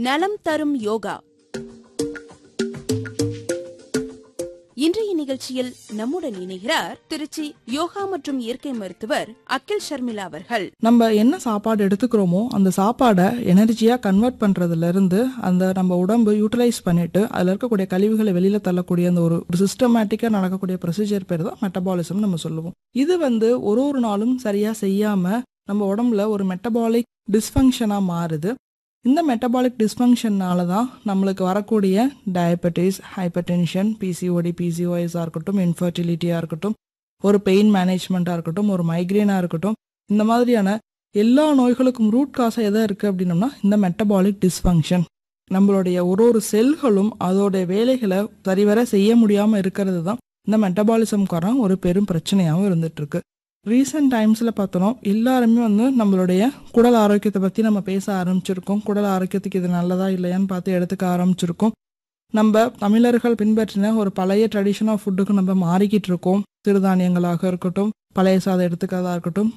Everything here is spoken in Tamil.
நலம் தரும் யோகா இன்றைய நிகழ்ச்சியில் நம்முடன் இணைகிறார் திருச்சி யோகா மற்றும் இயற்கை மருத்துவர் அகில் ஷர்மிளா அவர்கள் நம்ம என்ன சாப்பாடு எடுத்துக்கிறோமோ அந்த சாப்பாடை எனர்ஜியா கன்வெர்ட் பண்றதுல இருந்து அந்த நம்ம உடம்பு யூட்டிலைஸ் பண்ணிட்டு அதுல இருக்கக்கூடிய கழிவுகளை வெளியில தள்ளக்கூடிய அந்த ஒரு சிஸ்டமேட்டிக்கா நடக்கக்கூடிய ப்ரொசீஜர் பேர் தான் மெட்டபாலிசம் நம்ம சொல்லுவோம் இது வந்து ஒரு ஒரு நாளும் சரியா செய்யாம நம்ம உடம்புல ஒரு மெட்டபாலிக் டிஸ்ஃபங்க்ஷனா மாறுது இந்த மெட்டபாலிக் டிஸ்ஃபங்க்ஷன்னால தான் நம்மளுக்கு வரக்கூடிய டயபெட்டிஸ் ஹைப்பர் டென்ஷன் பிசிஓடி பிசிஓஎஸாக இருக்கட்டும் இன்ஃபர்டிலிட்டியாக இருக்கட்டும் ஒரு பெயின் மேனேஜ்மெண்ட்டாக இருக்கட்டும் ஒரு மைக்ரேனாக இருக்கட்டும் இந்த மாதிரியான எல்லா நோய்களுக்கும் ரூட் காசாக எதை இருக்குது அப்படின்னம்னா இந்த மெட்டபாலிக் டிஸ்ஃபங்க்ஷன் நம்மளுடைய ஒரு ஒரு செல்களும் அதோடைய வேலைகளை சரிவர செய்ய முடியாமல் இருக்கிறது தான் இந்த மெட்டபாலிசம்காரன் ஒரு பெரும் பிரச்சனையாகவும் இருந்துட்டு இருக்கு ரீசெண்ட் டைம்ஸில் பார்த்தோம் எல்லாருமே வந்து நம்மளுடைய குடல் ஆரோக்கியத்தை பற்றி நம்ம பேச ஆரம்பிச்சிருக்கோம் குடல் ஆரோக்கியத்துக்கு இது நல்லதா இல்லையான்னு பார்த்து எடுத்துக்க ஆரம்பிச்சிருக்கோம் நம்ம தமிழர்கள் பின்பற்றின ஒரு பழைய ட்ரெடிஷன் ஆஃப் ஃபுட்டுக்கு நம்ம மாறிக்கிட்டு இருக்கோம் சிறுதானியங்களாக இருக்கட்டும் பழைய சாதம் எடுத்துக்கிறதா இருக்கட்டும்